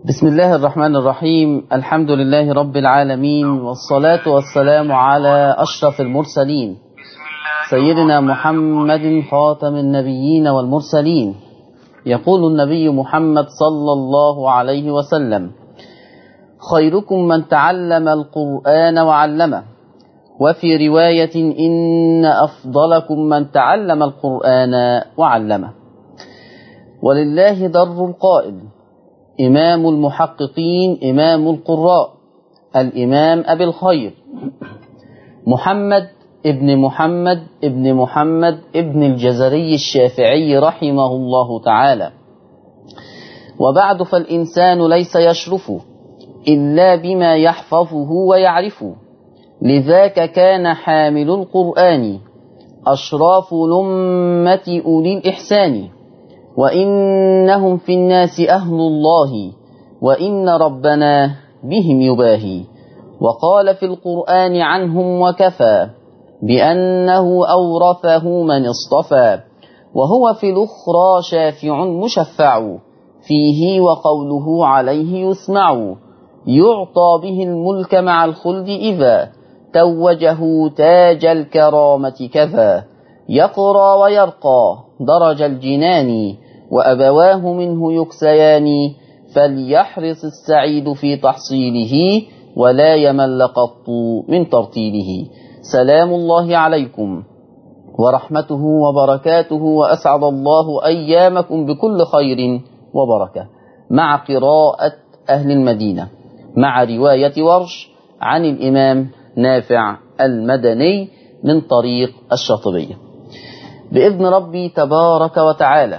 بسم الله الرحمن الرحيم الحمد لله رب العالمين والصلاة والسلام على أشرف المرسلين سيدنا محمد خاتم النبيين والمرسلين يقول النبي محمد صلى الله عليه وسلم خيركم من تعلم القرآن وعلمه وفي رواية إن أفضلكم من تعلم القرآن وعلمه ولله در القائل إمام المحققين إمام القراء الإمام أبي الخير محمد ابن محمد ابن محمد ابن الجزري الشافعي رحمه الله تعالى وبعد فالإنسان ليس يشرف إلا بما يحفظه ويعرفه لذاك كان حامل القرآن أشراف لمة أولي الإحسان وإنهم في الناس أهل الله وإن ربنا بهم يباهي وقال في القرآن عنهم وكفى بأنه أورثه من اصطفى وهو في الأخرى شافع مشفع فيه وقوله عليه يسمع يعطى به الملك مع الخلد إذا توجه تاج الكرامة كذا يقرى ويرقى درج الجنان وأبواه منه يكسيان فليحرص السعيد في تحصيله ولا يمل قط من ترتيله سلام الله عليكم ورحمته وبركاته وأسعد الله أيامكم بكل خير وبركة مع قراءة أهل المدينة مع رواية ورش عن الإمام نافع المدني من طريق الشاطبية بإذن ربي تبارك وتعالى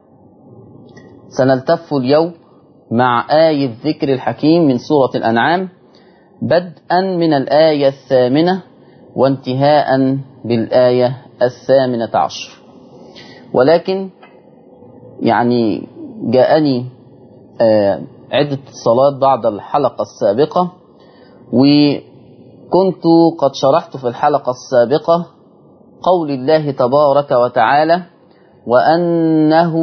سنلتف اليوم مع آية الذكر الحكيم من سورة الأنعام بدءا من الآية الثامنة وانتهاء بالآية الثامنة عشر ولكن يعني جاءني عدة اتصالات بعد الحلقة السابقة وكنت قد شرحت في الحلقة السابقة قول الله تبارك وتعالى وأنه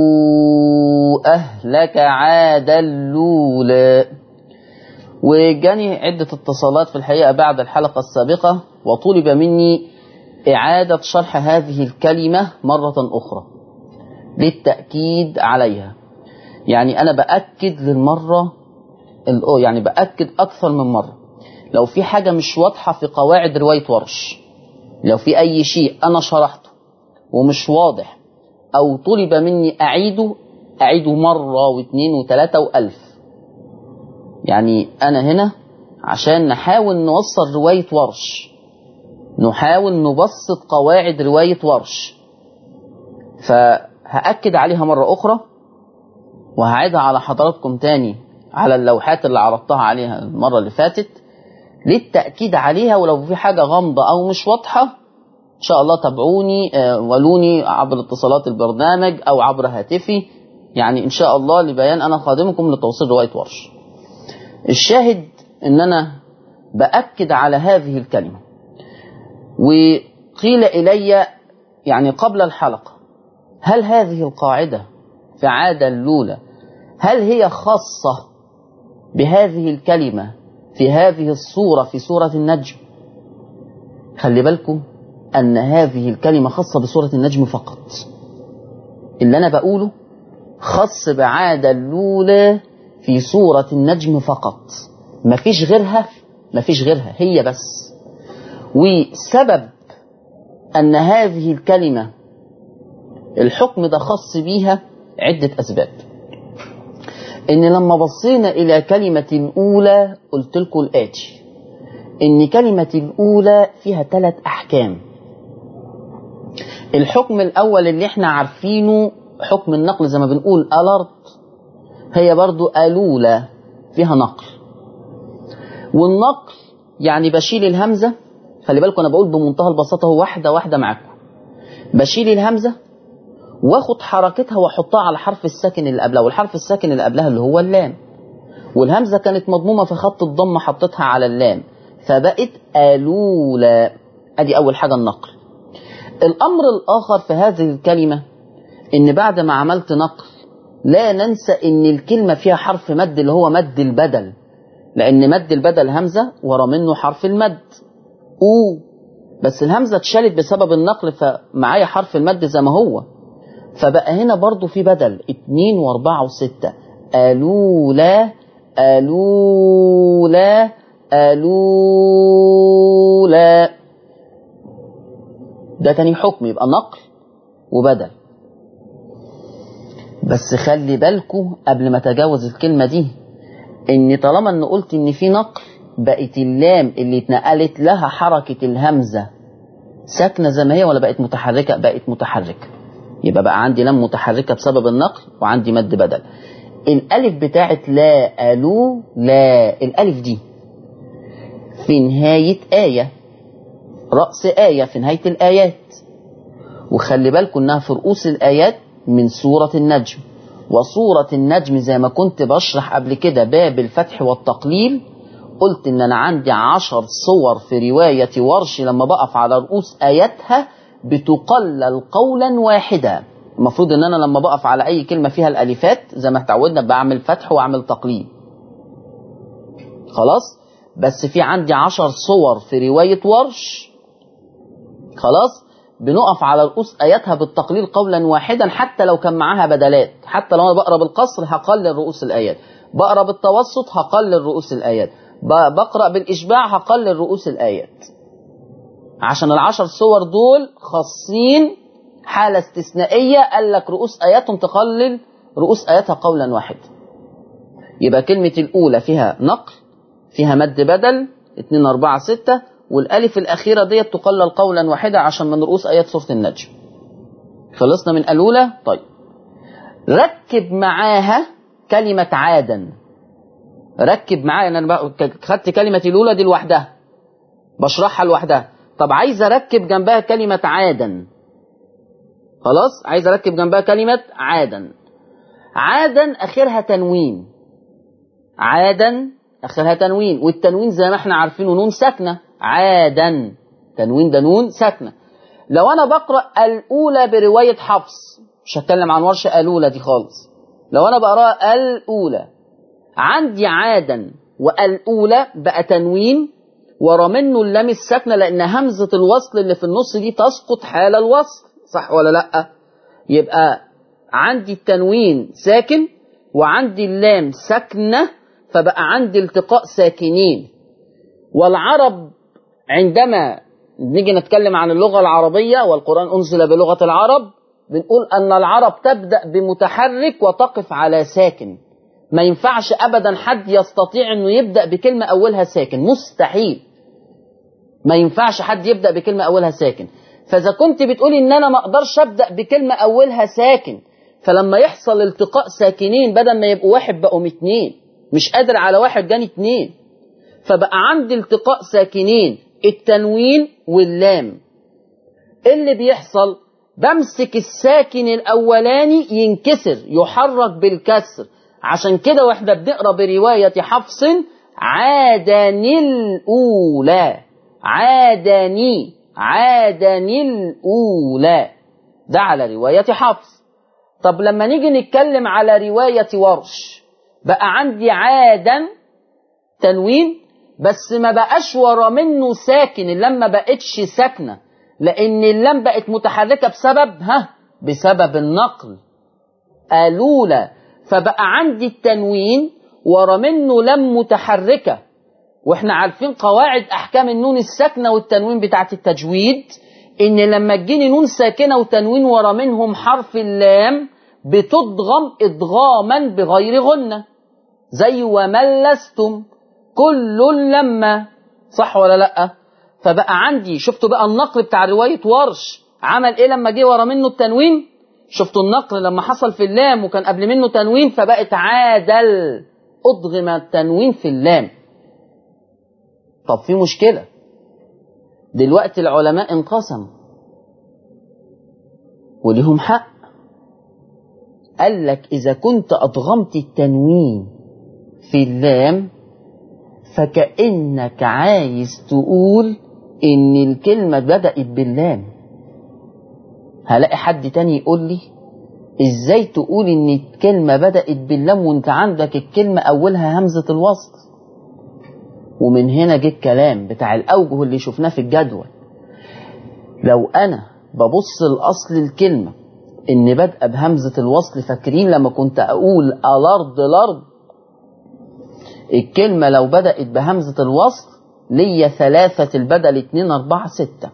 أهلك عاد الأولى وجاني عدة اتصالات في الحقيقة بعد الحلقة السابقة وطلب مني إعادة شرح هذه الكلمة مرة أخرى للتأكيد عليها يعني أنا بأكد للمرة يعني بأكد أكثر من مرة لو في حاجة مش واضحة في قواعد رواية ورش لو في أي شيء أنا شرحته ومش واضح أو طلب مني أعيده أعيده مرة واثنين وثلاثة وألف يعني أنا هنا عشان نحاول نوصل رواية ورش نحاول نبسط قواعد رواية ورش فهأكد عليها مرة أخرى وهعيدها على حضراتكم تاني على اللوحات اللي عرضتها عليها المرة اللي فاتت للتأكيد عليها ولو في حاجة غامضة أو مش واضحة إن شاء الله تابعوني ولوني عبر اتصالات البرنامج أو عبر هاتفي يعني إن شاء الله لبيان أنا خادمكم لتوصيل رواية ورش الشاهد إن أنا بأكد على هذه الكلمة وقيل إلي يعني قبل الحلقة هل هذه القاعدة في عادة الأولى هل هي خاصة بهذه الكلمة في هذه الصورة في سورة النجم خلي بالكم أن هذه الكلمة خاصة بسورة النجم فقط اللي أنا بقوله خاص بعادة الأولى في سورة النجم فقط مفيش غيرها مفيش غيرها هي بس وسبب أن هذه الكلمة الحكم ده خاص بيها عدة أسباب إن لما بصينا إلى كلمة الأولى قلت لكم الآتي إن كلمة الأولى فيها ثلاث أحكام الحكم الأول اللي احنا عارفينه حكم النقل زي ما بنقول ألرت هي برضو ألولة فيها نقل والنقل يعني بشيل الهمزة خلي بالكم أنا بقول بمنتهى البساطة هو واحدة واحدة معاكم بشيل الهمزة واخد حركتها واحطها على حرف الساكن اللي قبلها والحرف الساكن اللي قبلها اللي هو اللام والهمزة كانت مضمومة في خط الضم حطيتها على اللام فبقت ألولة أدي أول حاجة النقل الأمر الآخر في هذه الكلمة إن بعد ما عملت نقل لا ننسى ان الكلمة فيها حرف مد اللي هو مد البدل لان مد البدل همزة ورا منه حرف المد او بس الهمزة اتشالت بسبب النقل فمعايا حرف المد زي ما هو فبقى هنا برضو في بدل اتنين واربعة وستة ألولا ألولا ألولا ده تاني حكم يبقى نقل وبدل بس خلي بالكو قبل ما تجاوز الكلمة دي ان طالما ان قلت ان في نقل بقت اللام اللي اتنقلت لها حركة الهمزة ساكنة زي ما هي ولا بقت متحركة بقت متحركة يبقى بقى عندي لام متحركة بسبب النقل وعندي مد بدل الألف بتاعت لا ألو لا الألف دي في نهاية آية رأس آية في نهاية الآيات وخلي بالكم إنها في رؤوس الآيات من سورة النجم وسورة النجم زي ما كنت بشرح قبل كده باب الفتح والتقليل قلت إن أنا عندي عشر صور في رواية ورش لما بقف على رؤوس آياتها بتقلل قولا واحدا المفروض ان انا لما بقف على اي كلمة فيها الالفات زي ما اتعودنا بعمل فتح واعمل تقليل خلاص بس في عندي عشر صور في رواية ورش خلاص بنقف على رؤوس اياتها بالتقليل قولا واحدا حتى لو كان معاها بدلات حتى لو انا بقرا بالقصر هقلل رؤوس الايات بقرا بالتوسط هقلل رؤوس الايات بقرا بالاشباع هقلل رؤوس الايات عشان العشر صور دول خاصين حالة استثنائية قال لك رؤوس آيات تقلل رؤوس آياتها قولا واحدا يبقى كلمة الأولى فيها نقل فيها مد بدل 2 4 6 والألف الأخيرة ديت تقلل قولا واحدا عشان من رؤوس آيات سورة النجم خلصنا من الأولى طيب ركب معاها كلمة عادا ركب معايا انا خدت كلمة الأولى دي لوحدها بشرحها لوحدها طب عايز اركب جنبها كلمة عادا خلاص عايز اركب جنبها كلمة عادا عادا اخرها تنوين عادا اخرها تنوين والتنوين زي ما احنا عارفينه نون ساكنة عادا تنوين ده نون ساكنة لو انا بقرأ الاولى برواية حفص مش هتكلم عن ورشة الاولى دي خالص لو انا بقراها الاولى عندي عادا والاولى بقى تنوين ورا منه اللام الساكنه لان همزه الوصل اللي في النص دي تسقط حال الوصل صح ولا لا يبقى عندي التنوين ساكن وعندي اللام ساكنه فبقى عندي التقاء ساكنين والعرب عندما نيجي نتكلم عن اللغه العربيه والقران انزل بلغه العرب بنقول ان العرب تبدا بمتحرك وتقف على ساكن ما ينفعش ابدا حد يستطيع انه يبدا بكلمه اولها ساكن مستحيل ما ينفعش حد يبدا بكلمه اولها ساكن فاذا كنت بتقولي ان انا ما اقدرش ابدا بكلمه اولها ساكن فلما يحصل التقاء ساكنين بدل ما يبقوا واحد بقوا اتنين مش قادر على واحد جاني اتنين فبقى عندي التقاء ساكنين التنوين واللام اللي بيحصل بمسك الساكن الاولاني ينكسر يحرك بالكسر عشان كده واحنا بنقرا بروايه حفص عادني الاولى عادني عادني الأولى ده على رواية حفص طب لما نيجي نتكلم على رواية ورش بقى عندي عادا تنوين بس ما بقاش ورا منه ساكن اللام ما بقتش ساكنة لأن اللام بقت متحركة بسبب ها بسبب النقل ألولى فبقى عندي التنوين ورا منه لام متحركه واحنا عارفين قواعد احكام النون الساكنه والتنوين بتاعت التجويد ان لما تجيني نون ساكنه وتنوين ورا منهم حرف اللام بتضغم ادغاما بغير غنه زي وملستم كل لما صح ولا لا فبقى عندي شفتوا بقى النقل بتاع روايه ورش عمل ايه لما جه ورا منه التنوين شفتوا النقل لما حصل في اللام وكان قبل منه تنوين فبقت عادل ادغم التنوين في اللام طب في مشكلة دلوقتي العلماء انقسموا وليهم حق قال لك إذا كنت أضغمت التنوين في اللام فكأنك عايز تقول إن الكلمة بدأت باللام هلاقي حد تاني يقول لي ازاي تقول ان الكلمة بدأت باللام وانت عندك الكلمة اولها همزة الوصل ومن هنا جه الكلام بتاع الاوجه اللي شفناه في الجدول لو انا ببص لاصل الكلمة ان بادئه بهمزة الوصل فاكرين لما كنت اقول الارض الارض الكلمة لو بدأت بهمزة الوصل ليا ثلاثة البدل اتنين اربعة ستة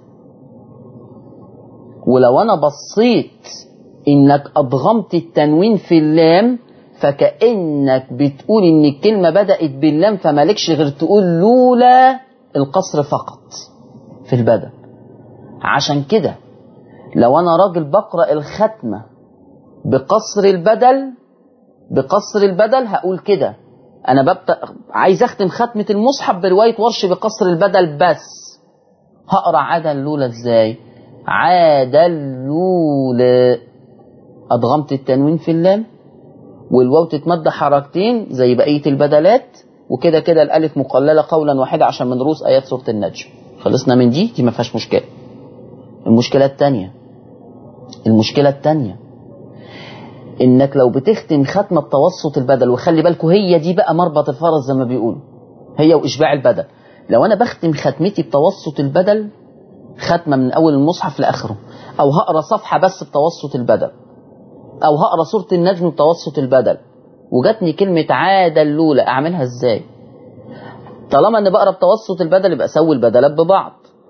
ولو انا بصيت انك ادغمت التنوين في اللام فكأنك بتقول ان الكلمة بدأت باللام فمالكش غير تقول لولا القصر فقط في البدل عشان كده لو انا راجل بقرأ الختمة بقصر البدل بقصر البدل هقول كده انا ببدأ عايز اختم ختمة المصحف برواية ورش بقصر البدل بس هقرا عاد اللولة ازاي عاد اللولة ادغمت التنوين في اللام والواو تتمد حركتين زي بقية البدلات وكده كده الالف مقللة قولا واحدا عشان من رؤوس ايات سورة النجم خلصنا من دي دي ما فيهاش مشكلة المشكلة التانية المشكلة التانية انك لو بتختم ختمة توسط البدل وخلي بالكوا هي دي بقى مربط الفرس زي ما بيقولوا هي واشباع البدل لو انا بختم ختمتي بتوسط البدل ختمة من اول المصحف لاخره او هقرا صفحة بس بتوسط البدل او هقرا سورة النجم بتوسط البدل وجاتني كلمة عادة الأولى أعملها إزاي؟ طالما إن بقرا بتوسط البدل يبقى أسوي البدلات ببعض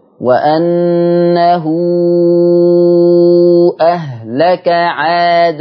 وأنه أهلك عاد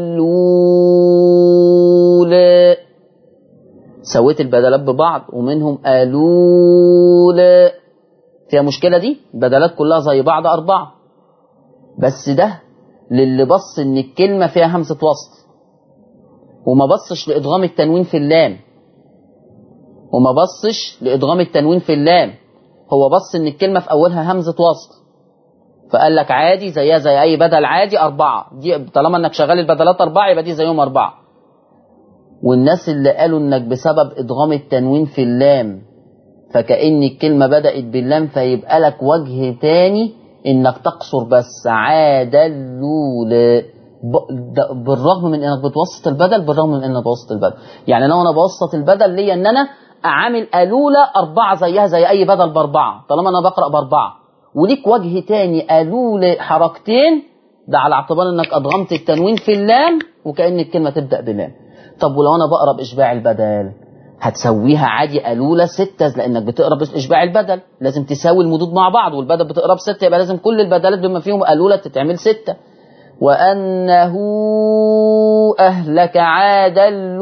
الأولى سويت البدلات ببعض ومنهم ألول فيها مشكلة دي البدلات كلها زي بعض أربعة بس ده للي بص إن الكلمة فيها همزة وصل وما بصش لإدغام التنوين في اللام وما بصش لإدغام التنوين في اللام هو بص إن الكلمة في أولها همزة وصل فقال لك عادي زيها زي أي بدل عادي أربعة دي طالما إنك شغال البدلات أربعة يبقى دي زيهم أربعة والناس اللي قالوا إنك بسبب إدغام التنوين في اللام فكأن الكلمة بدأت باللام فيبقى لك وجه تاني إنك تقصر بس عادلول بالرغم من انك بتوسط البدل بالرغم من انك بوسط البدل يعني لو انا بوسط البدل ليا ان انا اعامل الولة اربعة زيها زي اي بدل باربعة طالما انا بقرأ باربعة وليك وجه تاني الولة حركتين ده على اعتبار انك ادغمت التنوين في اللام وكأن الكلمة تبدأ بلام طب ولو انا بقرأ باشباع البدل هتسويها عادي ألولة ستة لأنك بتقرا بإشباع البدل لازم تساوي المدود مع بعض والبدل بتقرا بستة يبقى لازم كل البدلات بما فيهم ألولة تتعمل ستة وأنه أهلك عاد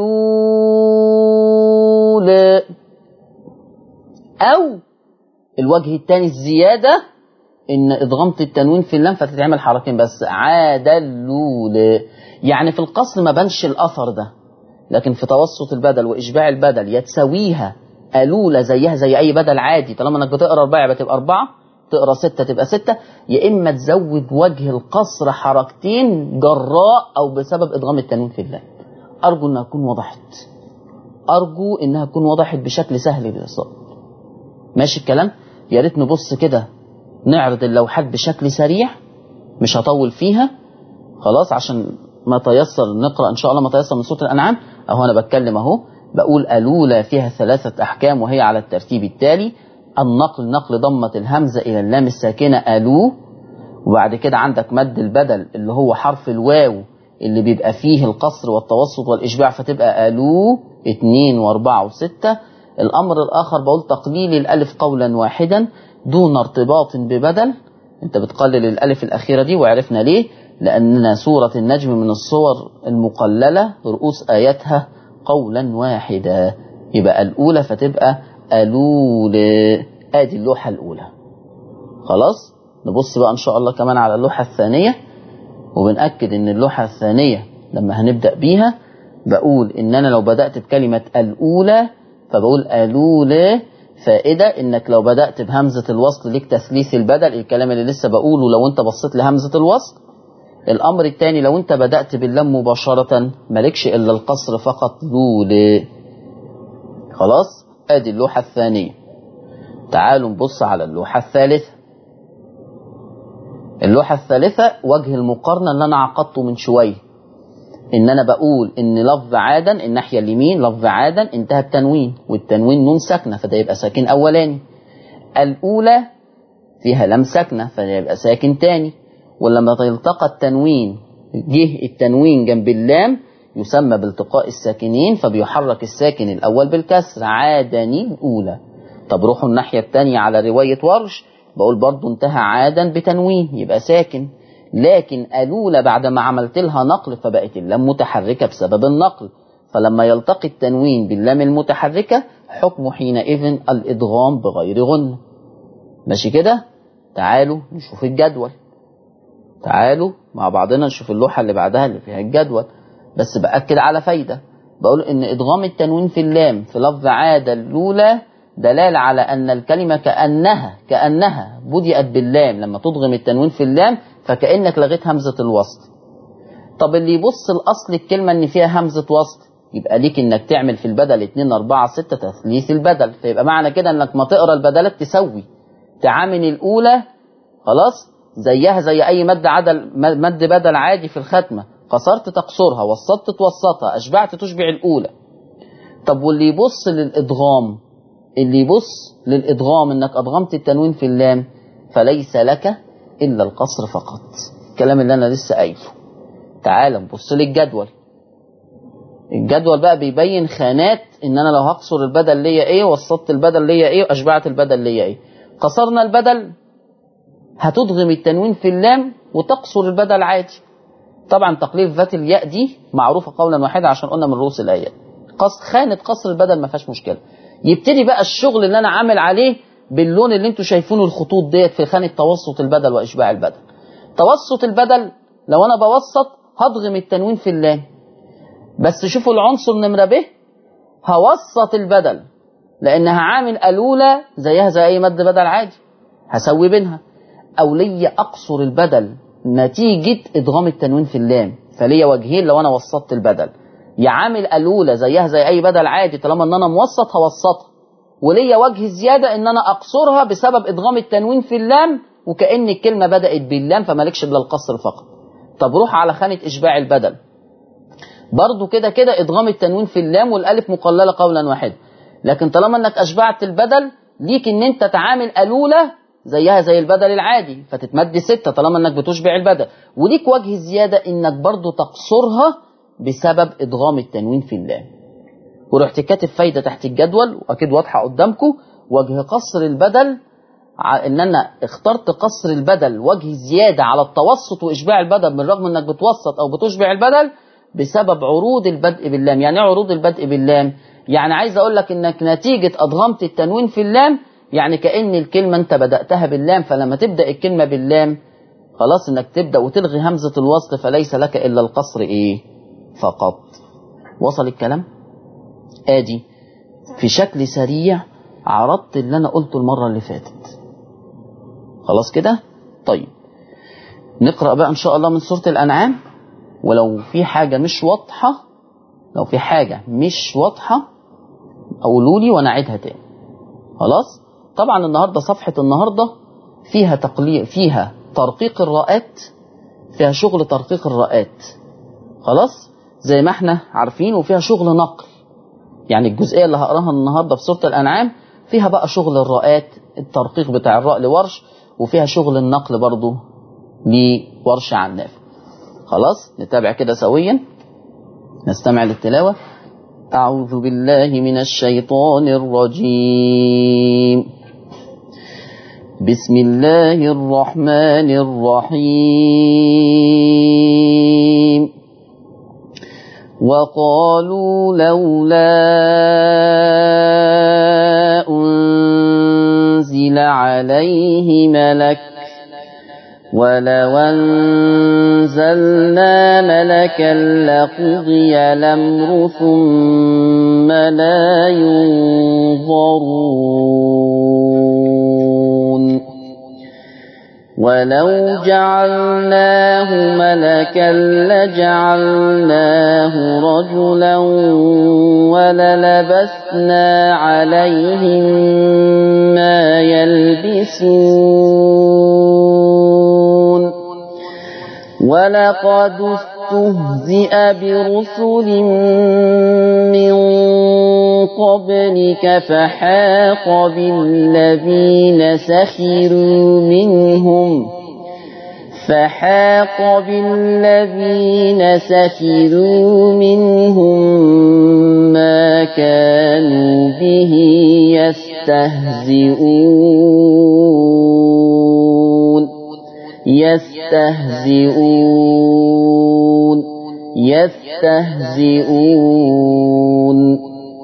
اللول أو الوجه الثاني الزيادة إن إدغمت التنوين في اللام فتتعمل حركتين بس عاد اللول يعني في القصر ما بانش الأثر ده لكن في توسط البدل وإشباع البدل يتسويها ألولة زيها زي أي بدل عادي طالما إنك بتقرا أربعة يبقى تبقى أربعة تقرا ستة تبقى ستة يا إما تزود وجه القصر حركتين جراء أو بسبب إدغام التنوين في اللام أرجو إنها تكون وضحت أرجو إنها تكون وضحت بشكل سهل للإصابة ماشي الكلام يا ريت نبص كده نعرض اللوحات بشكل سريع مش هطول فيها خلاص عشان ما تيسر نقرأ إن شاء الله ما تيسر من سورة الأنعام أهو أنا بتكلم أهو بقول ألولى فيها ثلاثة أحكام وهي على الترتيب التالي النقل نقل ضمة الهمزة إلى اللام الساكنة ألو وبعد كده عندك مد البدل اللي هو حرف الواو اللي بيبقى فيه القصر والتوسط والإشباع فتبقى ألو اتنين واربعة وستة الأمر الآخر بقول تقليل الألف قولا واحدا دون ارتباط ببدل انت بتقلل الألف الأخيرة دي وعرفنا ليه لأننا سورة النجم من الصور المقللة رؤوس آياتها قولا واحدا يبقى الأولى فتبقى ألول آدي اللوحة الأولى خلاص نبص بقى إن شاء الله كمان على اللوحة الثانية وبنأكد إن اللوحة الثانية لما هنبدأ بيها بقول إن أنا لو بدأت بكلمة الأولى فبقول ألول فائدة إنك لو بدأت بهمزة الوصل ليك تثليث البدل الكلام اللي لسه بقوله لو أنت بصيت لهمزة الوصل الأمر الثاني لو أنت بدأت باللام مباشرة مالكش إلا القصر فقط لول خلاص ادي اللوحة الثانية تعالوا نبص على اللوحة الثالثة اللوحة الثالثة وجه المقارنة اللي أنا عقدته من شوية ان انا بقول ان لفظ عادا الناحيه اليمين لفظ عادا انتهى بتنوين والتنوين نون ساكنه فده يبقى ساكن اولاني الاولى فيها لام ساكنه فده يبقى ساكن تاني ولما يلتقى التنوين جه التنوين جنب اللام يسمى بالتقاء الساكنين فبيحرك الساكن الاول بالكسر عادني الاولى طب روحوا الناحيه الثانيه على روايه ورش بقول برضو انتهى عادا بتنوين يبقى ساكن لكن الأولى بعد ما عملت لها نقل فبقت اللام متحركة بسبب النقل فلما يلتقي التنوين باللام المتحركة حكمه حينئذ الإدغام بغير غنة ماشي كده تعالوا نشوف الجدول تعالوا مع بعضنا نشوف اللوحة اللي بعدها اللي فيها الجدول بس بأكد على فايدة بقول إن إدغام التنوين في اللام في لفظ عادة الأولى دلالة على أن الكلمة كأنها كأنها بدأت باللام لما تضغم التنوين في اللام فكأنك لغيت همزة الوصل طب اللي يبص الأصل الكلمة إن فيها همزة وصل يبقى ليك إنك تعمل في البدل 2 4 6 تثليث البدل فيبقى معنى كده إنك ما تقرا البدلات تسوي تعامل الأولى خلاص زيها زي أي مد عدل مد بدل عادي في الختمة قصرت تقصرها وسطت توسطها أشبعت تشبع الأولى طب واللي يبص للإدغام اللي يبص للإدغام إنك أدغمت التنوين في اللام فليس لك إلا القصر فقط الكلام اللي أنا لسه قايله تعال نبص للجدول الجدول بقى بيبين خانات ان انا لو هقصر البدل ليا ايه وسطت البدل ليا ايه واشبعت البدل ليا ايه قصرنا البدل هتدغم التنوين في اللام وتقصر البدل عادي طبعا تقليل ذات الياء دي معروفه قولا واحدا عشان قلنا من رؤوس الايات قص خانه قصر البدل ما فيهاش مشكله يبتدي بقى الشغل اللي انا عامل عليه باللون اللي انتوا شايفينه الخطوط ديت في خانه توسط البدل واشباع البدل توسط البدل لو انا بوسط هضغم التنوين في اللام بس شوفوا العنصر نمرة ب هوسط البدل لانها عامل الأولى زيها زي أي مد بدل عادي هسوي بينها أو ليا أقصر البدل نتيجة إدغام التنوين في اللام فليا وجهين لو أنا وسطت البدل يا عامل الأولى زيها زي أي بدل عادي طالما إن أنا موسط هوسطها وليا وجه زيادة إن أنا أقصرها بسبب إدغام التنوين في اللام وكأن الكلمة بدأت باللام فمالكش إلا القصر فقط طب روح على خانة إشباع البدل برضو كده كده إدغام التنوين في اللام والألف مقللة قولا واحدا لكن طالما إنك أشبعت البدل ليك إن أنت تعامل الأولى زيها زي البدل العادي فتتمد ستة طالما إنك بتشبع البدل وليك وجه زيادة إنك برضو تقصرها بسبب إدغام التنوين في اللام ورحت كاتب فايدة تحت الجدول وأكيد واضحة قدامكم وجه قصر البدل ان انا اخترت قصر البدل وجه زيادة على التوسط واشباع البدل بالرغم انك بتوسط او بتشبع البدل بسبب عروض البدء باللام يعني ايه عروض البدء باللام يعني عايز اقول لك انك نتيجة ادغمت التنوين في اللام يعني كأن الكلمة انت بدأتها باللام فلما تبدأ الكلمة باللام خلاص انك تبدأ وتلغي همزة الوصل فليس لك الا القصر ايه فقط وصل الكلام ادي في شكل سريع عرضت اللي انا قلته المرة اللي فاتت خلاص كده طيب نقرأ بقى ان شاء الله من سورة الانعام ولو في حاجة مش واضحة لو في حاجة مش واضحة قولوا لي وانا اعيدها تاني خلاص طبعا النهاردة صفحة النهاردة فيها تقليل فيها ترقيق الراءات فيها شغل ترقيق الراءات خلاص زي ما احنا عارفين وفيها شغل نقل يعني الجزئية اللي هقراها النهاردة في سورة الأنعام فيها بقى شغل الراءات الترقيق بتاع الراء لورش وفيها شغل النقل برضو لورش عن نافع خلاص نتابع كده سويا نستمع للتلاوة أعوذ بالله من الشيطان الرجيم بسم الله الرحمن الرحيم وقالوا لولا أنزل عليه ملك ولو أنزلنا ملكا لقضي الأمر ثم لا ينظرون ولو جعلناه ملكا لجعلناه رجلا وللبسنا عليهم ما يلبسون ولقد استهزئ برسل من قبلك فحاق بالذين سخروا منهم فحاق بالذين سخروا منهم ما كانوا به يستهزئون يستهزئون يستهزئون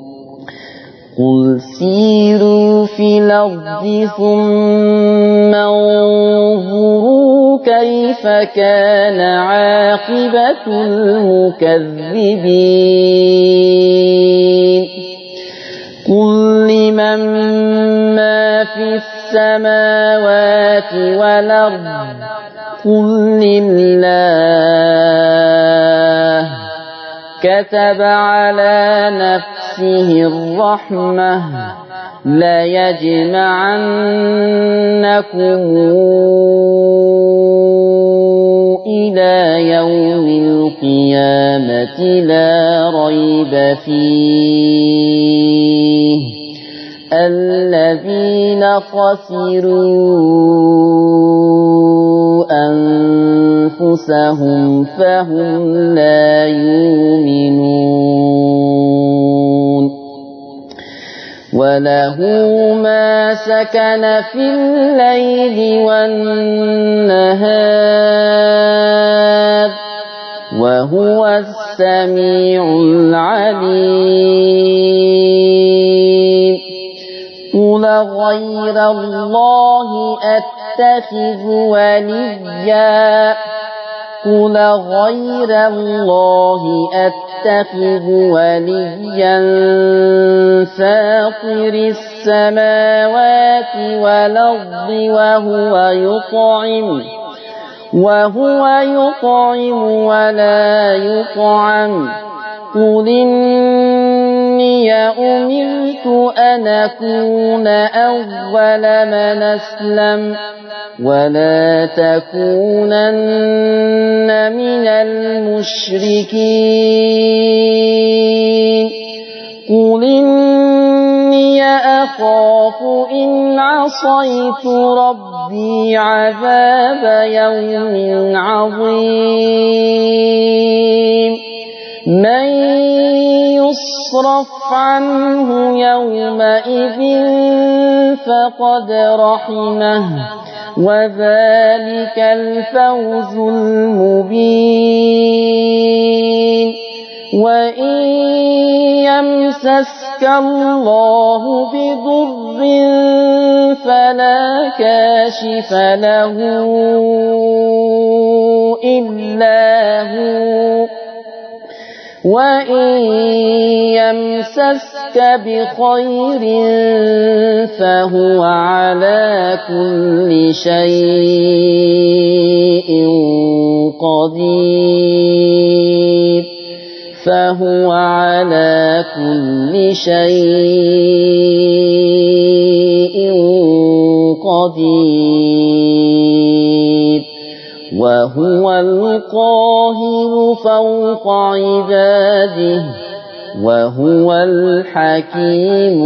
قل سيروا في الأرض ثم انظروا كيف كان عاقبة المكذبين قل لمن ما في السماوات والأرض قل لله كتب على نفسه الرحمة ليجمعنكم إلى يوم القيامة لا ريب فيه الذين خسروا أنفسهم فهم لا يؤمنون وله ما سكن في الليل والنهار وهو السميع العليم قل غير الله أتخذ وليا قل غير الله أتخذ وليا فاطر السماوات والأرض وهو يطعم وهو يطعم ولا يطعم قل إني أمرت أن أكون أول من أسلم ولا تكونن من المشركين قل إني أخاف إن عصيت ربي عذاب يوم عظيم من يصرف عنه يومئذ فقد رحمه وذلك الفوز المبين وإن يمسسك الله بضر فلا كاشف له إلا هو وإن يمسسك بخير فهو على كل شيء قدير فهو على كل شيء قدير وهو القاهر فوق عباده وهو الحكيم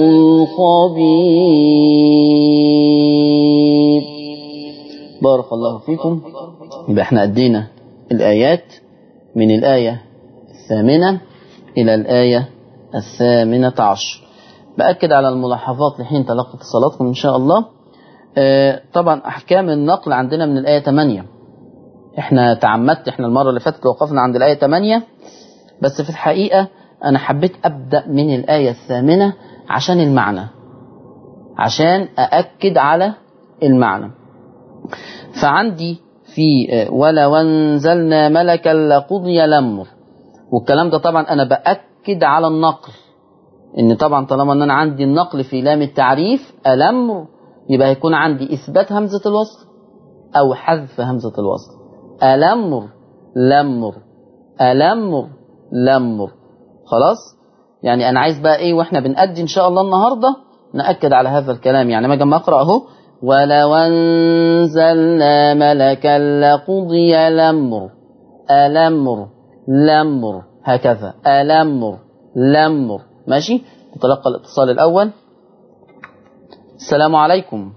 الخبير بارك الله فيكم يبقى احنا أدينا الآيات من الآية الثامنة إلى الآية الثامنة عشر بأكد على الملاحظات لحين تلقي اتصالاتكم إن شاء الله آه طبعا أحكام النقل عندنا من الآية 8 احنا تعمدت احنا المرة اللي فاتت وقفنا عند الآية 8 بس في الحقيقة أنا حبيت أبدأ من الآية الثامنة عشان المعنى عشان أأكد على المعنى فعندي في ولو انزلنا ملكا لقضي الأمر والكلام ده طبعا أنا بأكد على النقل إن طبعا طالما أن أنا عندي النقل في لام التعريف الأمر يبقى هيكون عندي إثبات همزة الوصل أو حذف همزة الوصل الأمر لمر الأمر لمر خلاص يعني أنا عايز بقى إيه وإحنا بنأدي إن شاء الله النهاردة نأكد على هذا الكلام يعني ما جمع أقرأ أهو ولو أنزلنا ملكا لقضي الأمر ألمر لمر هكذا ألمر لمر ماشي نتلقى الاتصال الأول السلام عليكم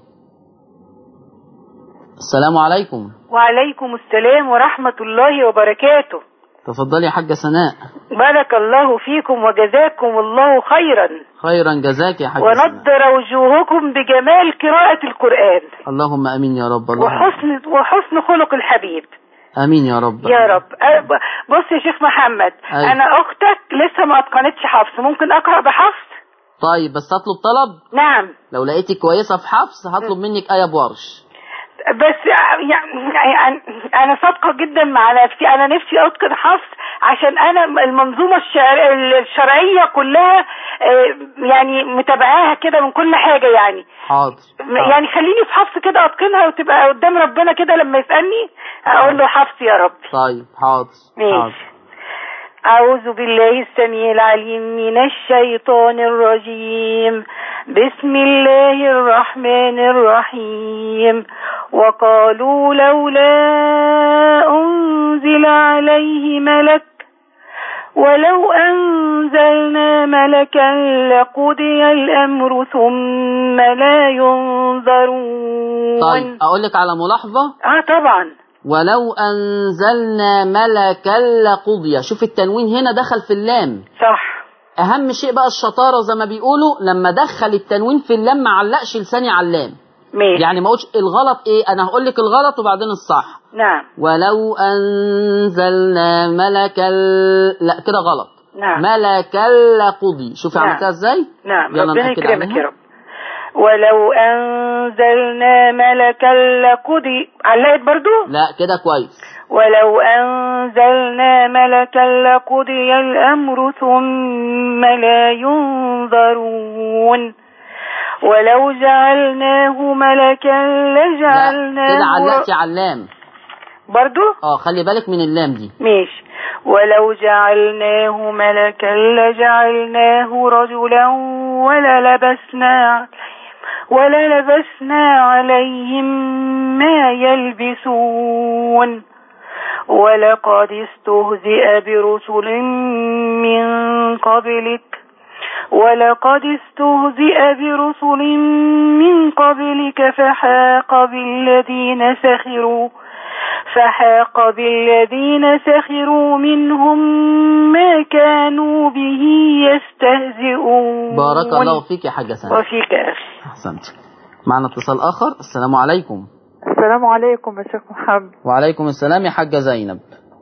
السلام عليكم وعليكم السلام ورحمة الله وبركاته تفضلي يا حاجة سناء بارك الله فيكم وجزاكم الله خيرا خيرا جزاك يا حاجة سناء ونضر وجوهكم بجمال قراءة القرآن اللهم امين يا رب اللهم وحسن وحسن خلق الحبيب امين يا رب يا رب أه، ب- بص يا شيخ محمد أيوة. انا اختك لسه ما اتقنتش حفظ ممكن اقرا بحفظ طيب بس هطلب طلب نعم لو لقيتك كويسه في حفص هطلب منك ايه بورش بس يعني يعني انا صادقه جدا مع نفسي انا نفسي اتقن حفظ عشان انا المنظومه الشعر الشرعيه كلها آه، يعني متابعاها كده من كل حاجه يعني حاضر يعني خليني في حفظ كده اتقنها وتبقى قدام ربنا كده لما يسالني اقول له حفظ يا رب طيب حاضر ماشي حاضر أعوذ بالله السميع العليم من الشيطان الرجيم بسم الله الرحمن الرحيم وقالوا لولا أنزل عليه ملك ولو أنزلنا ملكا لقضي الأمر ثم لا ينظرون طيب اقول لك على ملاحظه آه طبعا ولو انزلنا ملكا لقضي شوف التنوين هنا دخل في اللام صح اهم شيء بقى الشطاره زي ما بيقولوا لما دخل التنوين في اللام ما علقش لساني على اللام ماشي يعني ما اقولش الغلط ايه انا هقول لك الغلط وبعدين الصح نعم ولو انزلنا ملكا لا كده غلط نعم ملكا لقضي شوفي نعم. عملتها ازاي نعم يلا ربنا نأكد يكرمك عليها. يا رب ولو أنزلنا ملكا لقضي علقت برضو لا كده كويس ولو أنزلنا ملكا لقضي الأمر ثم لا ينظرون ولو جعلناه ملكا لا لجعلناه كده علقتي على اللام برضو اه خلي بالك من اللام دي ماشي ولو جعلناه ملكا لجعلناه رجلا وللبسنا عليهم وللبسنا عليهم ما يلبسون ولقد استهزئ برسل من قبلك ولقد استهزئ برسل من قبلك فحاق بالذين سخروا فحاق بالذين سخروا منهم ما كانوا به يستهزئون بارك الله فيك يا حاجة سنة وفيك يا أخي أحسنت معنا اتصال آخر السلام عليكم السلام عليكم يا شيخ محمد وعليكم السلام يا حاجة زينب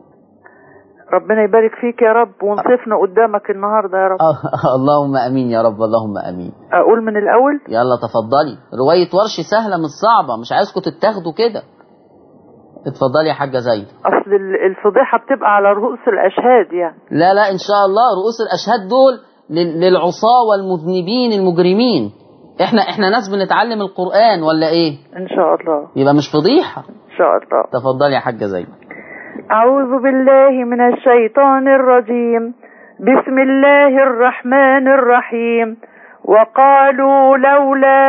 ربنا يبارك فيك يا رب ونصفنا قدامك النهارده يا رب آه، اللهم أمين يا رب اللهم أمين اقول من الاول يلا تفضلي رواية ورش سهلة مش صعبة مش عايزكم تتاخدوا كده اتفضلي يا حاجة زينب اصل ال- الفضيحه بتبقى على رؤوس الاشهاد يعني لا لا إن شاء الله رؤوس الأشهاد دول لل- للعصاة والمذنبين المجرمين احنا احنا ناس بنتعلم القرآن ولا ايه ان شاء الله يبقى مش فضيحة ان شاء الله تفضلي يا حاجة زينب اعوذ بالله من الشيطان الرجيم بسم الله الرحمن الرحيم وقالوا لولا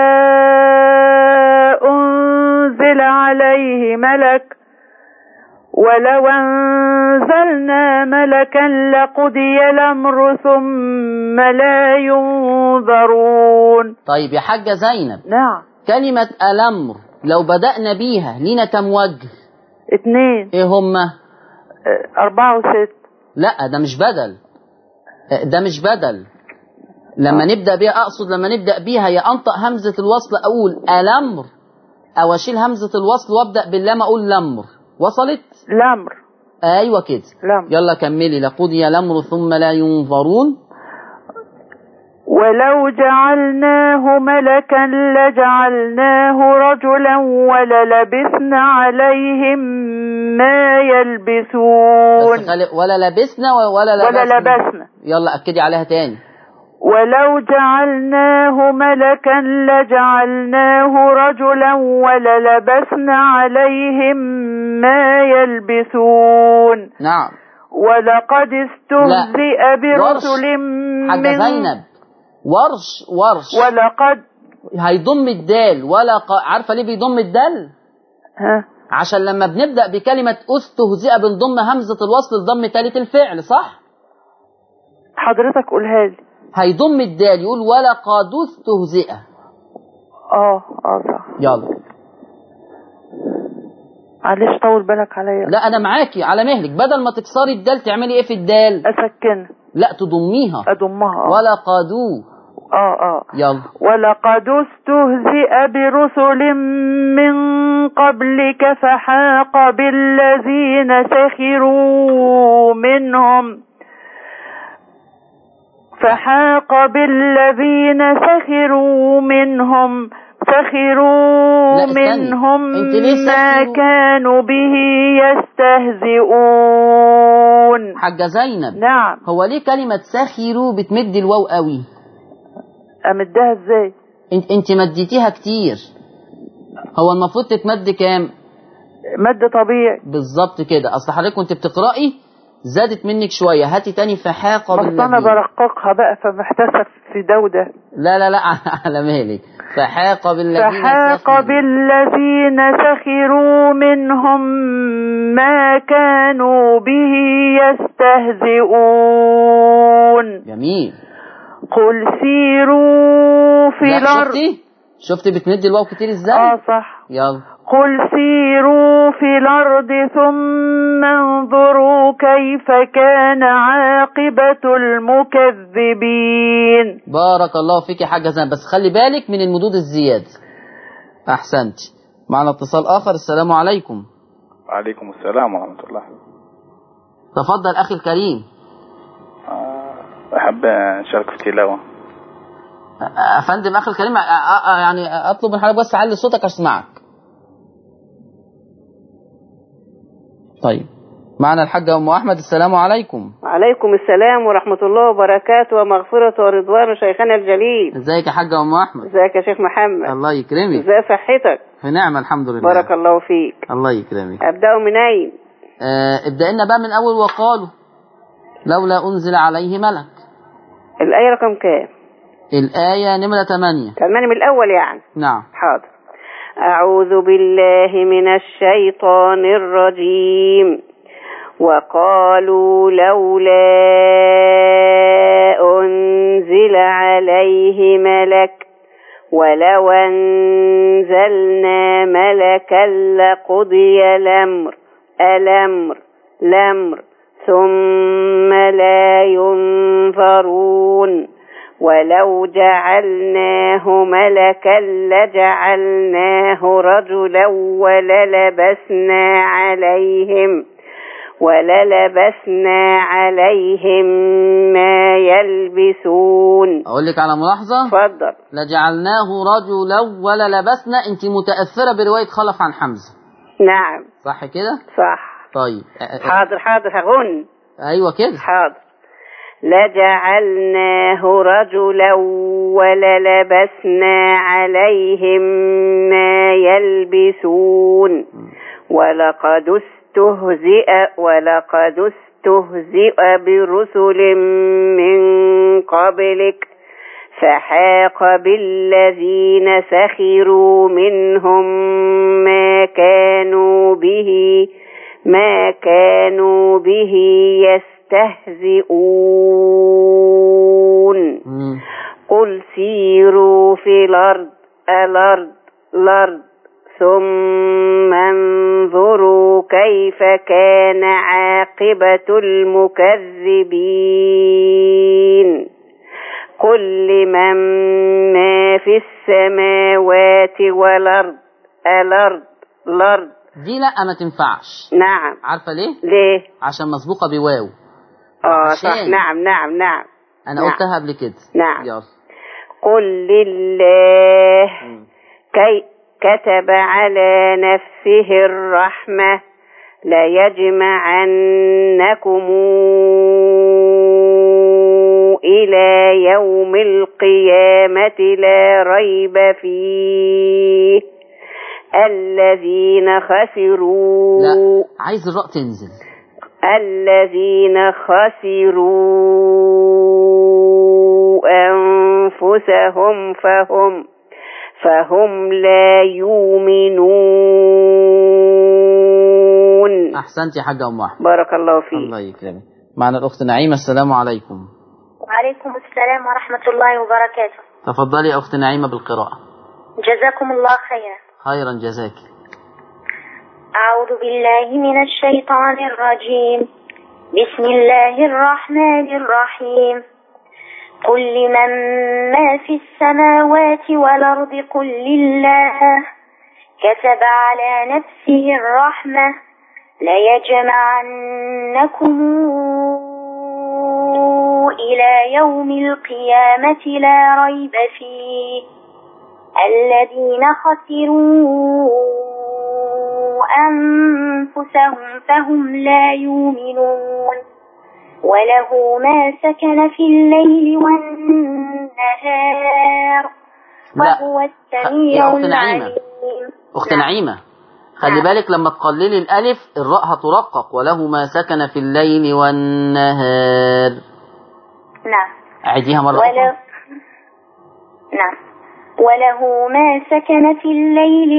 انزل عليه ملك ولو انزلنا ملكا لقضي الامر ثم لا ينظرون طيب يا حاجة زينب نعم كلمة الأمر لو بدأنا بيها لينا كم وجه اتنين ايه هما اه، اربعة وست لا ده مش بدل ده مش بدل لما نبدأ بيها أقصد لما نبدأ بيها يا أنطق همزة الوصل أقول الأمر أو أشيل همزة الوصل وأبدأ باللام أقول لمر وصلت الامر أيوة كده الامر يلا كملي لقضي الأمر ثم لا ينظرون ولو جعلناه ملكا لجعلناه رجلا وللبسنا عليهم ما يلبسون بس خلي ولا لبسنا ولا لبسنا ولا لبسنا يلا أكدي عليها تاني ولو جعلناه ملكا لجعلناه رجلا وللبسنا عليهم ما يلبسون نعم ولقد استهزئ برسل حاجة من زينب ورش ورش ولقد هيضم الدال ولا ق... عارفة ليه بيضم الدال ها عشان لما بنبدأ بكلمة استهزئ بنضم همزة الوصل لضم تالت الفعل صح؟ حضرتك قولها لي هيضم الدال يقول ولقد استهزئ اه اه صح يلا معلش طول بالك عليا لا انا معاكي على مهلك بدل ما تكسري الدال تعملي ايه في الدال اسكنها لا تضميها اضمها اه ولقدو اه اه يلا ولقد استهزئ برسل من قبلك فحاق بالذين سخروا منهم فحاق بالذين سخروا منهم سخروا لا، استني. منهم انت ليه ما سخروا؟ كانوا به يستهزئون حاجة زينب نعم هو ليه كلمة سخروا بتمد الواو قوي امدها ازاي انت انت مديتيها كتير هو المفروض تتمد كام مد طبيعي بالظبط كده اصل حضرتك كنت بتقرأي زادت منك شوية هاتي تاني فحاق بس انا بالذين برققها بقى فمحتاسه في ده وده لا لا لا على مهلك فحاق بالذين فحاق سخروا. بالذين سخروا منهم ما كانوا به يستهزئون جميل قل سيروا في لا الارض شفتي شفتي بتمد الواو كتير ازاي اه صح يلا قل سيروا في الأرض ثم انظروا كيف كان عاقبة المكذبين بارك الله فيك يا حاجة زين بس خلي بالك من المدود الزيادة أحسنت معنا اتصال آخر السلام عليكم وعليكم السلام ورحمة الله تفضل أخي الكريم آه، أحب أشارك في تلاوة أ- أفندم أخي الكريم أ- أ- أ- يعني أطلب من حضرتك بس علي صوتك أسمعك طيب معنا الحاجة أم أحمد السلام عليكم وعليكم السلام ورحمة الله وبركاته ومغفرة ورضوان شيخنا الجليل ازيك يا حاجة أم أحمد ازيك يا شيخ محمد الله يكرمك ازاي صحتك في نعمة الحمد لله بارك الله فيك الله يكرمك أبدأ منين آه ابدأ لنا بقى من أول وقالوا لولا أنزل عليه ملك الآية رقم كام الآية نمرة 8 كمان من الأول يعني نعم حاضر أعوذ بالله من الشيطان الرجيم وقالوا لولا أنزل عليه ملك ولو أنزلنا ملكا لقضي الأمر الأمر الأمر ثم لا ينظرون ولو جعلناه ملكا لجعلناه رجلا وللبسنا عليهم وللبسنا عليهم ما يلبسون أقول لك على ملاحظة اتفضل لجعلناه رجلا ولا لبسنا أنت متأثرة برواية خلف عن حمزة نعم صح كده صح طيب أ- أ- حاضر حاضر هغن أيوة كده حاضر لجعلناه رجلا وللبسنا عليهم ما يلبسون ولقد استهزئ ولقد استهزئ برسل من قبلك فحاق بالذين سخروا منهم ما كانوا به ما كانوا به يستهزئون مم. قل سيروا في الأرض الأرض الأرض ثم انظروا كيف كان عاقبة المكذبين قل لمن ما في السماوات والأرض الأرض الأرض دي لا ما تنفعش نعم عارفة ليه ليه عشان مسبوقة بواو اه عشان. صح نعم نعم نعم أنا نعم. قلتها قبل كده نعم. يلا قل لله كي كتب على نفسه الرحمة ليجمعنكم إلى يوم القيامة لا ريب فيه الذين خسروا لا عايز الراء تنزل الذين خسروا أنفسهم فهم فهم لا يؤمنون احسنت يا حاجه ام احمد بارك الله فيك الله يكرمك معنا الاخت نعيمه السلام عليكم وعليكم السلام ورحمة الله وبركاته تفضلي يا اخت نعيمه بالقراءه جزاكم الله خيرا خيرا جزاك أعوذ بالله من الشيطان الرجيم بسم الله الرحمن الرحيم قل لمن ما في السماوات والأرض قل لله كتب على نفسه الرحمة ليجمعنكم إلى يوم القيامة لا ريب فيه الذين خسروا أنفسهم فهم لا يؤمنون وله ما سكن في الليل والنهار لا. وهو يا السميع أخت نعيمة. العليم اخت نعم. نعيمه خلي نعم. بالك لما تقللي الالف الراء هترقق وله ما سكن في الليل والنهار نعم اعيديها مره وله اخرى نعم وله ما سكن في الليل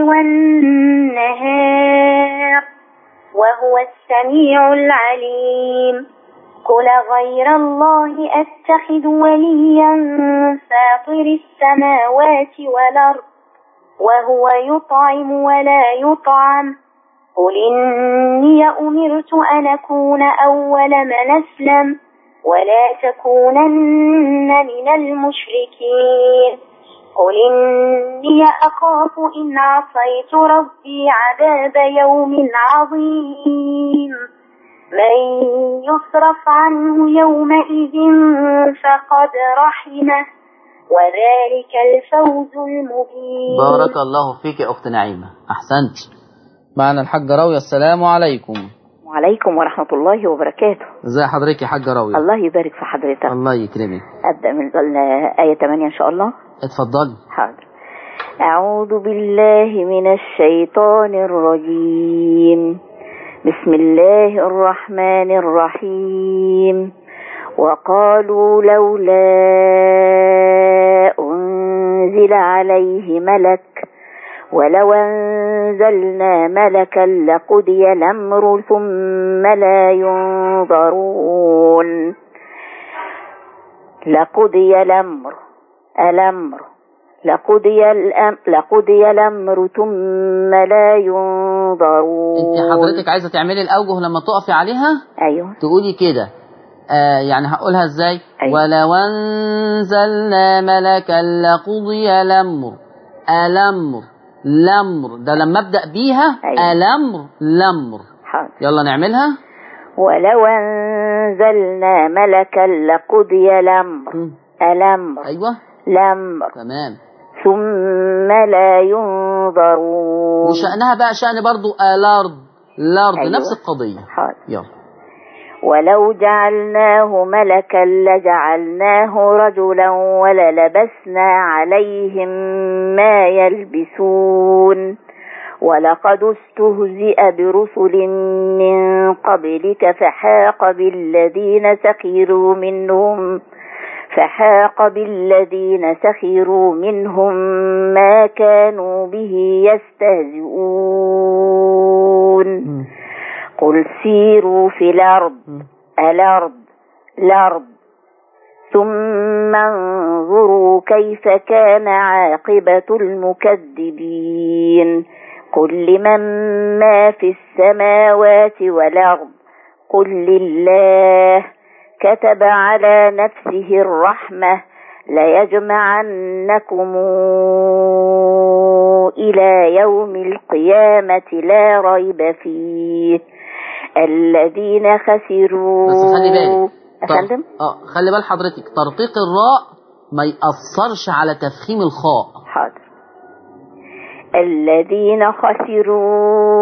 والنهار وهو السميع العليم قل غير الله أتخذ وليا فاطر السماوات والأرض وهو يطعم ولا يطعم قل إني أمرت أن أكون أول من أسلم ولا تكونن من المشركين قل إني أخاف إن عصيت ربي عذاب يوم عظيم من يصرف عنه يومئذ فقد رحمه وذلك الفوز المبين بارك الله فيك يا اخت نعيمه احسنت معنا الحاجه راويه السلام عليكم وعليكم ورحمة الله وبركاته ازي حضرتك يا حاجه راويه الله يبارك في حضرتك الله يكرمك أبدأ من الآية 8 إن شاء الله اتفضلي حاضر أعوذ بالله من الشيطان الرجيم بسم الله الرحمن الرحيم وقالوا لولا أنزل عليه ملك ولو أنزلنا ملكا لقضي الأمر ثم لا ينظرون لقضي الأمر الأمر لقضي الأمر, لقضي الأمر ثم لا ينظرون انت حضرتك عايزه تعملي الاوجه لما تقفي عليها أيوه تقولي كده آه يعني هقولها ازاي أيوة. ولو انزلنا ملكا لقضي الامر الامر الامر ده لما ابدا بيها أيوة. الامر الامر حاضر يلا نعملها ولو أنزلنا ملكا لقضي الأمر مم. الأمر ايوه الأمر تمام ثم لا ينظرون وشأنها بقى شأن برضو الارض الارض أيوة. نفس القضية حاضر يلا ولو جعلناه ملكا لجعلناه رجلا وللبسنا عليهم ما يلبسون ولقد استهزئ برسل من قبلك فحاق بالذين سخروا منهم فحاق بالذين سخروا منهم ما كانوا به يستهزئون قل سيروا في الأرض الأرض الأرض ثم انظروا كيف كان عاقبة المكذبين قل لمن ما في السماوات والأرض قل لله كتب على نفسه الرحمة ليجمعنكم إلى يوم القيامة لا ريب فيه الذين خسروا بس خلي بالك أفندم طر- اه خلي بال حضرتك ترقيق الراء ما يأثرش على تفخيم الخاء حاضر الذين خسروا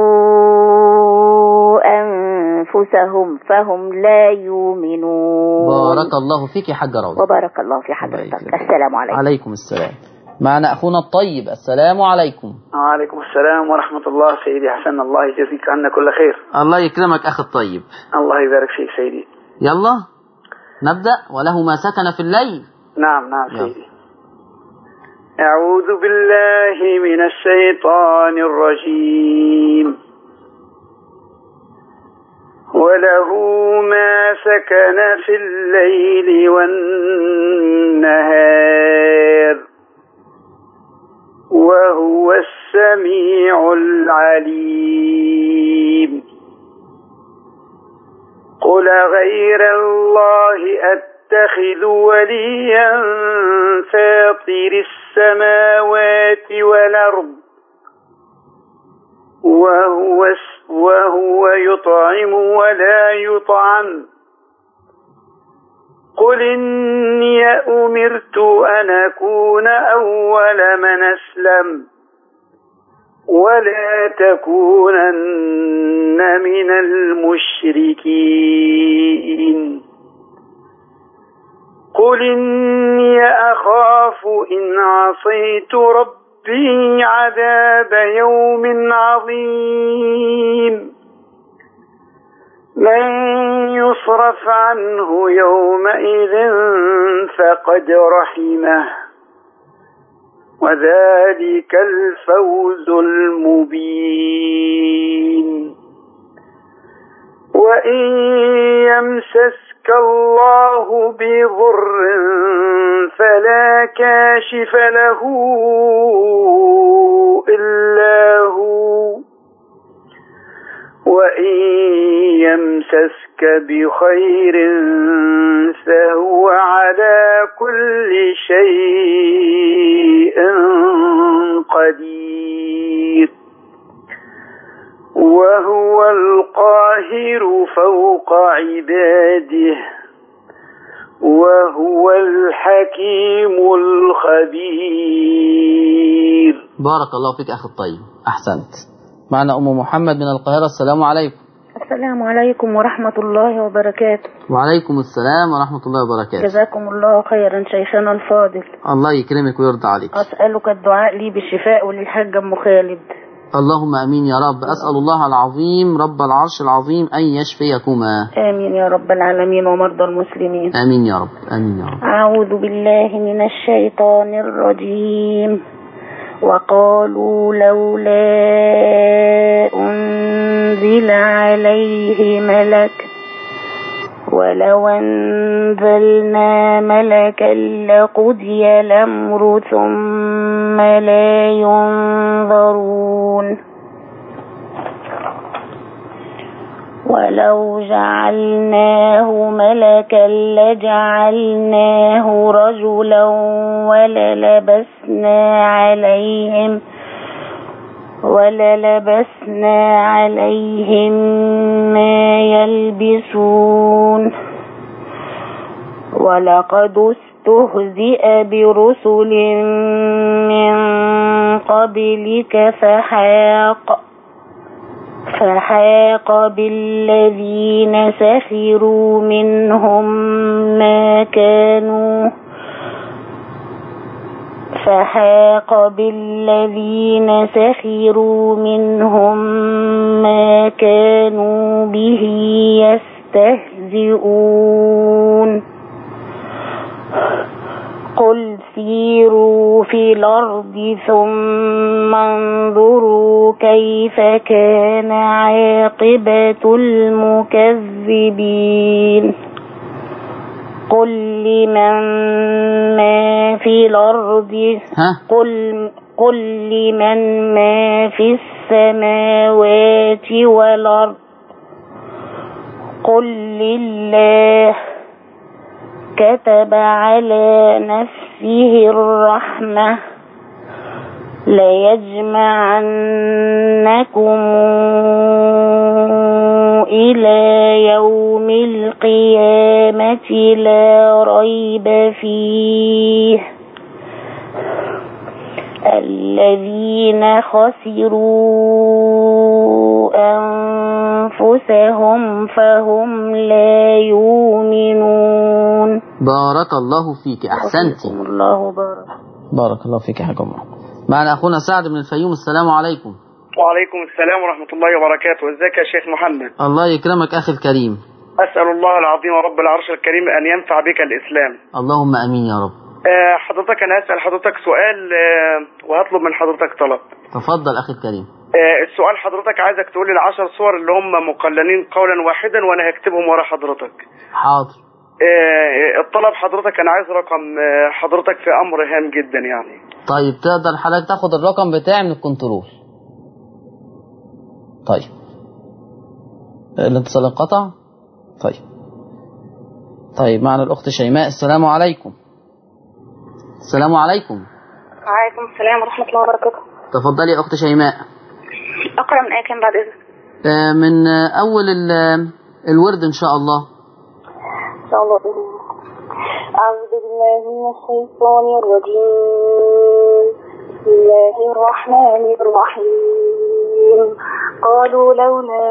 أنفسهم فهم لا يؤمنون بارك الله فيك يا حاجة روضة وبارك الله في الله حضرتك يكرمك. السلام عليكم عليكم السلام معنا أخونا الطيب السلام عليكم وعليكم السلام ورحمة الله سيدي حسن الله يجزيك عنا كل خير الله يكرمك أخي الطيب الله يبارك فيك سيدي يلا نبدأ وله ما سكن في الليل نعم نعم يلا. سيدي أعوذ بالله من الشيطان الرجيم وله ما سكن في الليل والنهار وهو السميع العليم قل غير الله أتخذ وليا فاطر السماوات والأرض وهو وهو يطعم ولا يطعم قل إني أمرت أن أكون أول من أسلم ولا تكونن من المشركين قل إني أخاف إن عصيت ربي عذاب يوم عظيم من يصرف عنه يومئذ فقد رحمه وذلك الفوز المبين وإن يمسسك الله بضر فلا كاشف له إلا هو وإن يمسسك بخير فهو على كل شيء قدير وهو القاهر فوق عباده وهو الحكيم الخبير بارك الله فيك أخي الطيب أحسنت معنا أم محمد من القاهرة السلام عليكم السلام عليكم ورحمة الله وبركاته وعليكم السلام ورحمة الله وبركاته جزاكم الله خيرا شيخنا الفاضل الله يكرمك ويرضى عليك أسألك الدعاء لي بالشفاء وللحاج أم خالد اللهم امين يا رب اسال الله العظيم رب العرش العظيم ان يشفيكما آمين يا رب العالمين ومرضى المسلمين امين يا رب امين يا رب أعوذ بالله من الشيطان الرجيم وقالوا لولا أنزل عليه ملك ولو أنزلنا ملكا لقضي الأمر ثم لا ينظرون ولو جعلناه ملكا لجعلناه رجلا وللبسنا عليهم وللبسنا عليهم ما يلبسون ولقد استهزئ برسل من قبلك فحاق فحاق بالذين سخروا منهم ما كانوا فحاق بالذين سخروا منهم ما كانوا به يستهزئون قل سيروا في الأرض ثم انظروا كيف كان عاقبة المكذبين قل لمن ما في الأرض ها قل قل لمن ما في السماوات والأرض قل لله كتب على نفسه الرحمة ليجمعنكم إلى يوم القيامة لا ريب فيه الذين خسروا أنفسهم فهم لا يؤمنون بارك الله فيك احسنتي وفيكم الله بارك بارك الله فيك يا حاج عمر معنا اخونا سعد من الفيوم السلام عليكم وعليكم السلام ورحمة الله وبركاته ازيك يا شيخ محمد الله يكرمك اخي الكريم أسأل الله العظيم رب العرش الكريم أن ينفع بك الإسلام اللهم امين يا رب آه، حضرتك انا هسال حضرتك سؤال آه، وهطلب من حضرتك طلب تفضل اخي الكريم آه، السؤال حضرتك عايزك تقول لي العشر صور اللي هم مقللين قولا واحدا وانا هكتبهم ورا حضرتك حاضر آه، الطلب حضرتك انا عايز رقم آه، حضرتك في امر هام جدا يعني طيب تقدر حضرتك تاخد الرقم بتاعي من الكنترول طيب الاتصال انقطع طيب طيب معنا الأخت شيماء السلام عليكم السلام عليكم وعليكم السلام ورحمة الله وبركاته تفضلي يا أخت شيماء أقرأ من آية كام بعد إذنك آه، من آه، أول ال- الورد إن شاء الله إن شاء الله أعوذ بالله من الشيطان الرجيم بسم الله الرحمن الرحيم قالوا لولا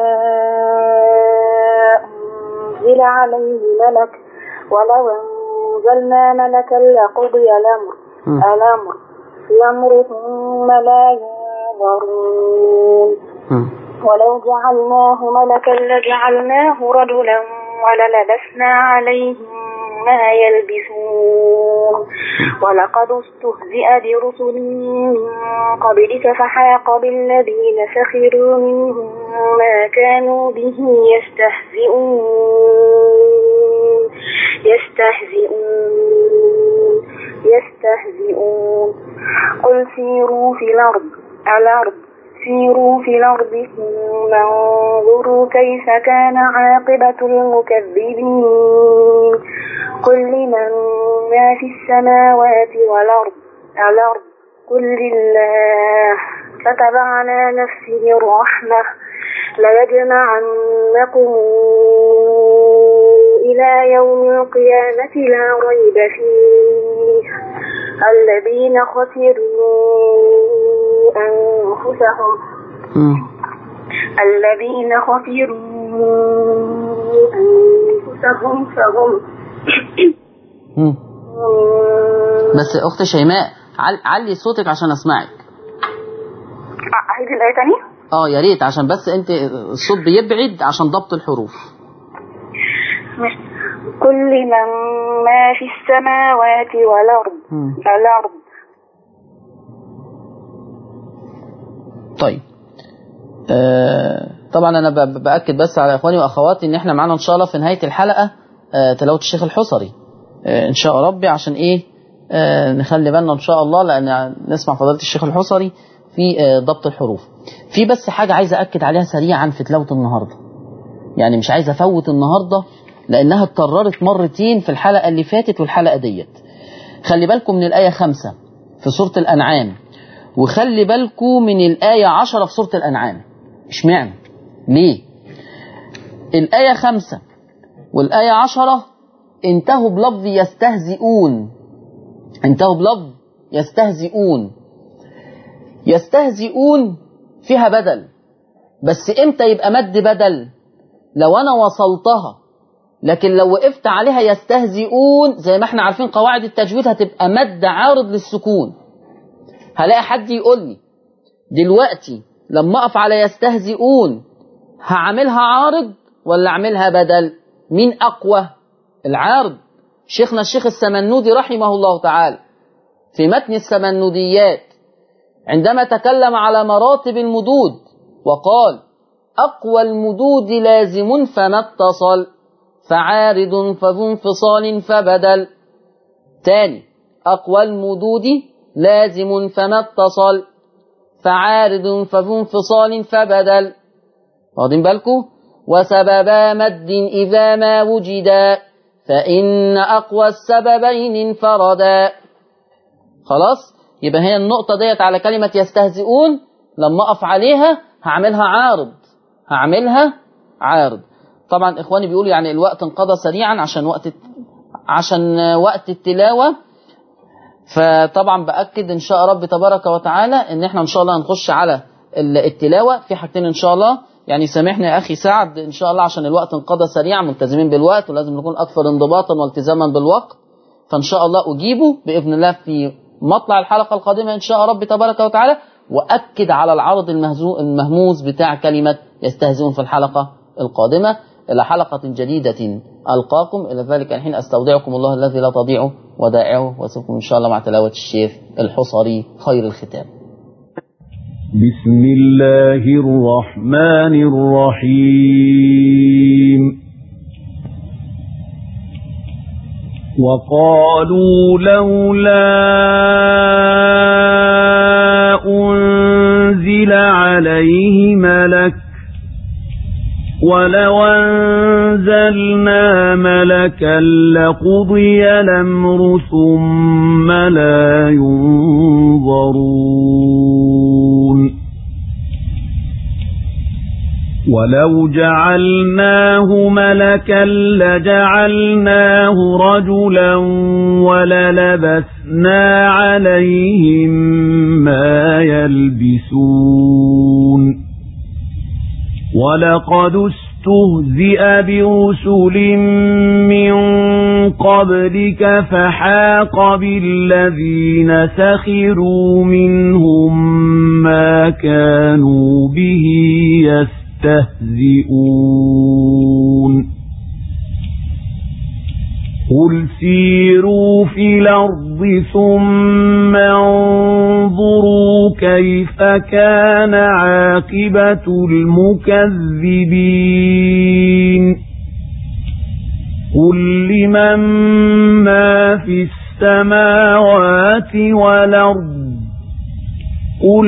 أنزل عليه ملك ولو أنزلنا ملكا لقضي الأمر الأمر الأمر ثم لا ينظرون ولو جعلناه ملكا لجعلناه رجلا وللبسنا عليهم ما يلبسون ولقد استهزئ برسل من قبلك فحاق بالذين سخروا منهم ما كانوا به يستهزئون يستهزئون يستهزئون قل سيروا في الأرض الأرض سيروا في الأرض ثم انظروا كيف كان عاقبة المكذبين قل لمن ما في السماوات والأرض الأرض قل لله كتب على نفسه الرحمة ليجمعنكم إلى يوم القيامة لا ريب فيه الذين خسروا أنفسهم الذين خسروا أنفسهم فهم مم. بس أخت شيماء عل- علي صوتك عشان أسمعك أعيد الآية تاني اه يا ريت عشان بس انت الصوت بيبعد عشان ضبط الحروف ماشي. كل من ما في السماوات والأرض الأرض طيب آه طبعا انا ب- باكد بس على اخواني واخواتي ان احنا معانا ان شاء الله في نهايه الحلقه آه تلاوه الشيخ الحصري آه ان شاء ربي عشان ايه آه نخلي بالنا ان شاء الله لان نسمع فضيله الشيخ الحصري في آه ضبط الحروف في بس حاجه عايز اكد عليها سريعا في تلاوه النهارده يعني مش عايز افوت النهارده لانها اتكررت مرتين في الحلقه اللي فاتت والحلقه ديت خلي بالكم من الايه خمسة في سوره الانعام وخلي بالكم من الآية عشرة في سورة الأنعام اشمعنى ليه الآية خمسة والآية عشرة انتهوا بلفظ يستهزئون انتهوا بلفظ يستهزئون يستهزئون فيها بدل بس امتى يبقى مد بدل لو انا وصلتها لكن لو وقفت عليها يستهزئون زي ما احنا عارفين قواعد التجويد هتبقى مد عارض للسكون هلاقي حد يقول لي دلوقتي لما اقف على يستهزئون هعملها عارض ولا اعملها بدل مين اقوى العارض شيخنا الشيخ السمنودي رحمه الله تعالى في متن السمنوديات عندما تكلم على مراتب المدود وقال أقوى المدود لازم فما اتصل فعارض فذو انفصال فبدل تاني أقوى المدود لازم فما اتصل فعارض فذو انفصال فبدل واخدين بالكم وسببا مد إذا ما وجدا فإن أقوى السببين انفردا خلاص يبقى هي النقطة ديت على كلمة يستهزئون لما أقف عليها هعملها عارض هعملها عارض طبعا إخواني بيقولوا يعني الوقت انقضى سريعا عشان وقت عشان وقت التلاوة فطبعا بأكد إن شاء رب تبارك وتعالى إن إحنا إن شاء الله هنخش على التلاوة في حاجتين إن شاء الله يعني سامحني يا أخي سعد إن شاء الله عشان الوقت انقضى سريعا ملتزمين بالوقت ولازم نكون أكثر انضباطا والتزاما بالوقت فإن شاء الله أجيبه بإذن الله في مطلع الحلقة القادمة إن شاء رب تبارك وتعالى وأكد على العرض المهزو المهموز بتاع كلمة يستهزئون في الحلقة القادمة إلى حلقة جديدة ألقاكم إلى ذلك الحين أستودعكم الله الذي لا تضيع ودائعه واسيبكم ان شاء الله مع تلاوه الشيخ الحصري خير الختام بسم الله الرحمن الرحيم وقالوا لولا أنزل عليه ملك ولو أنزلنا ملكا لقضي الأمر ثم لا ينظرون ولو جعلناه ملكا لجعلناه رجلا وللبسنا عليهم ما يلبسون ولقد استهزئ برسل من قبلك فحاق بالذين سخروا منهم ما كانوا به يستهزئون قل سيروا في الأرض ثم انظروا كيف كان عاقبة المكذبين قل لمن ما في السماوات والأرض قل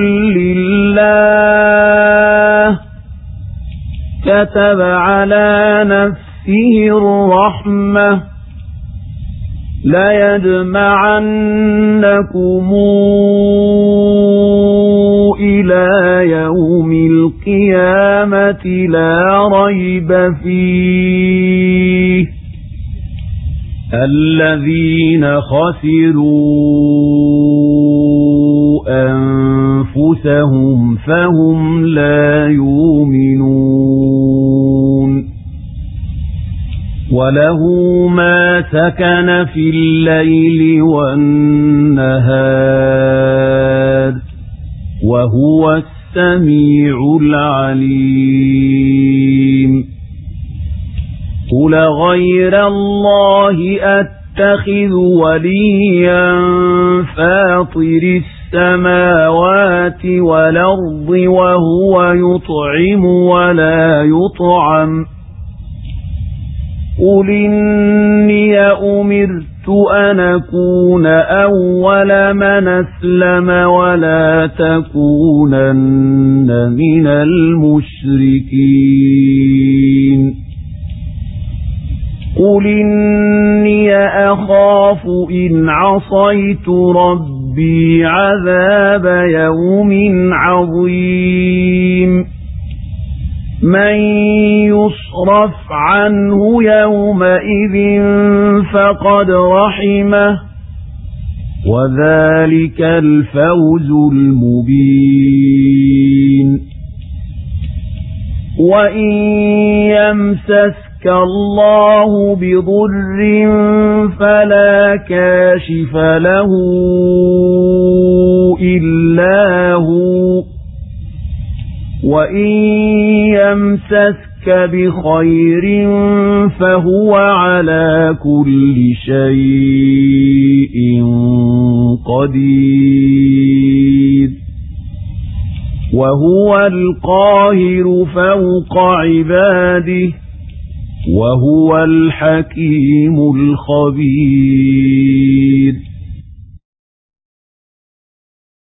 لله كتب على نفسه الرحمه ليجمعنكم إلى يوم القيامة لا ريب فيه الذين خسروا أنفسهم فهم لا يؤمنون وله ما سكن في الليل والنهار وهو السميع العليم قل غير الله أتخذ وليا فاطر السماوات والأرض وهو يطعم ولا يطعم قل إني أمرت أن أكون أول من أسلم ولا تكونن من المشركين قل إني أخاف إن عصيت ربي عذاب يوم عظيم من يصرف عنه يومئذ فقد رحمه وذلك الفوز المبين وإن يمسسك الله بضر فلا كاشف له إلا هو وإن يمسسك بخير فهو على كل شيء قدير وهو القاهر فوق عباده وهو الحكيم الخبير